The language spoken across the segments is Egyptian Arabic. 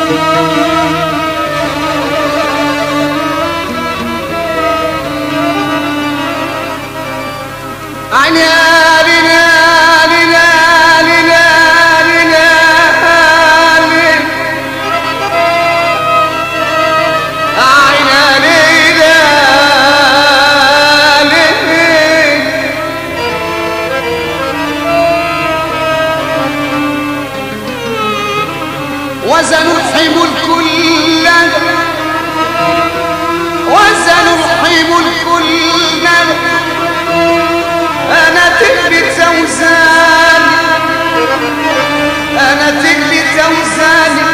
عيني لنا لنا لنا لنا عينا ليلى ليلى وسنلحم الكل وسنلحم الكل انا تجلي توزاني انا تجلي توزاني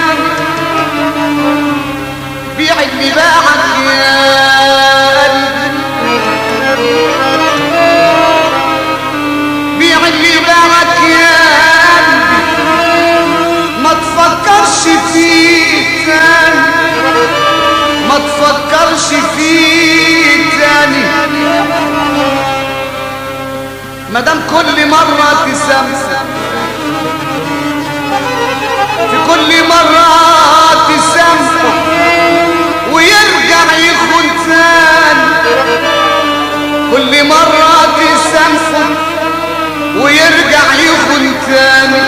بيع اللي باعك يا قلبي بيع اللي باعك يا قلبي ما تفكرش فيه تاني ما تفكرش فيه تاني مادام كل مرة تسامح في كل مرة تسامح ويرجع يخون تاني كل مرة تسامح ويرجع يخون تاني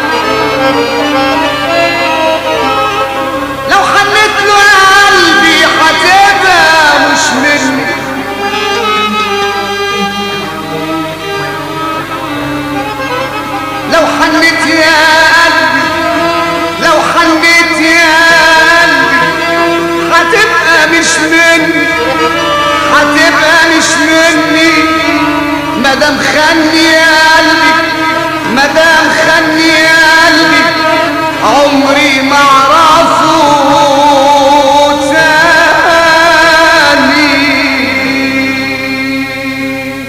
لو حنيت له يا قلبي هتبقى مش مني لو حنيت يا قلبي لو حنيت يا قلبي هتبقى مش مني هتبقى مش مني مادام خني يا قلبي مادام خني يا قلبي عمري ما اعرفه تاني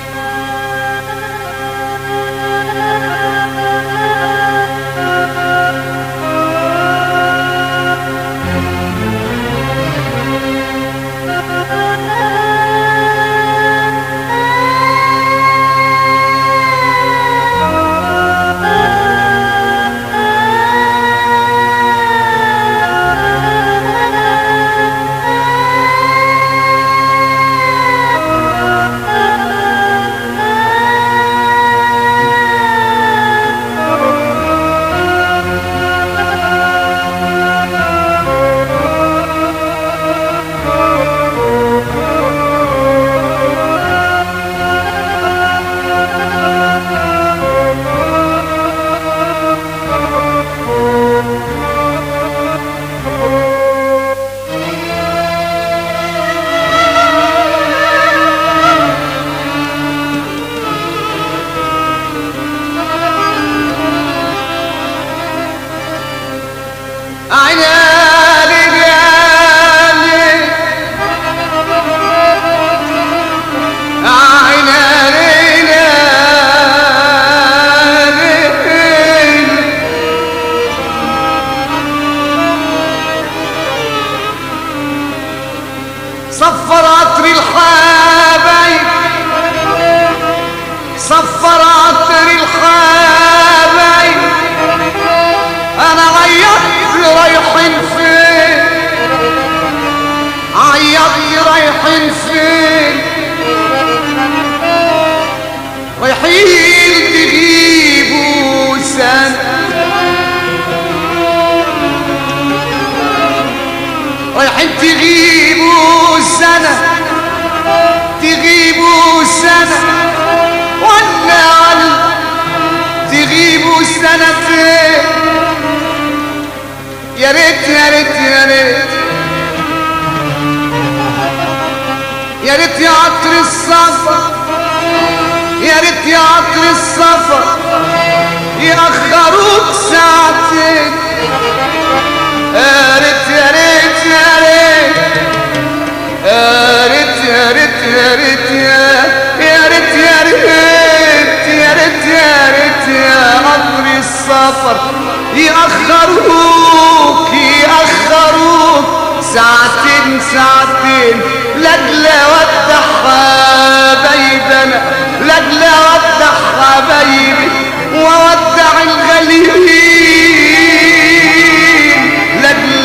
عيني ليالي عيني ليالي صفر عطر الحبايب صفر عطر الحبايب انا عيطت رايحين فين عيطت رايحين فين رايحين تجيبوا سنة رايحين تجيبوا سنة تجيبوا سنة ولا ولا تجيبوا سنتين يا ريت يا ريت يا ريت يا ريت يا عطر السفر يا ريت يا عطر السفر يأخروك ساعتين يا ريت يا ريت يا ريت يا ريت يا ريت يا ريت يا يا ريت يا ريت يا ريت يا ريت يا قطر السفر يأخروك يأخروك ساعتين ساعتين لاجل اودع حبايبنا لاجل اودع حبايبي واودع الغاليين لاجل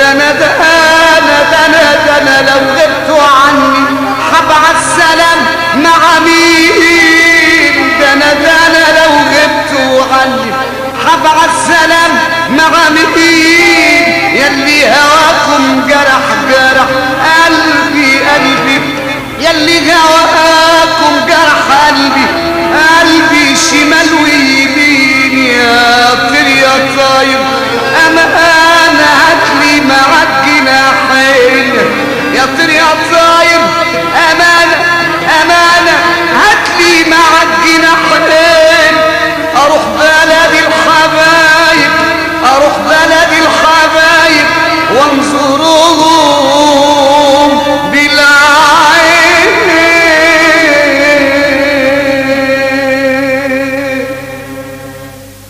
ده انا ده انا ده انا ده انا لو غبت عني هبعت سلام مع مين ده انا ده انا لو غبت عني هبعت سلام مع مين يلي هواكم جرح جرح قلبي قلبي يلي هواكم جرح قلبي قلبي شمال ويمين يا طير يا طاير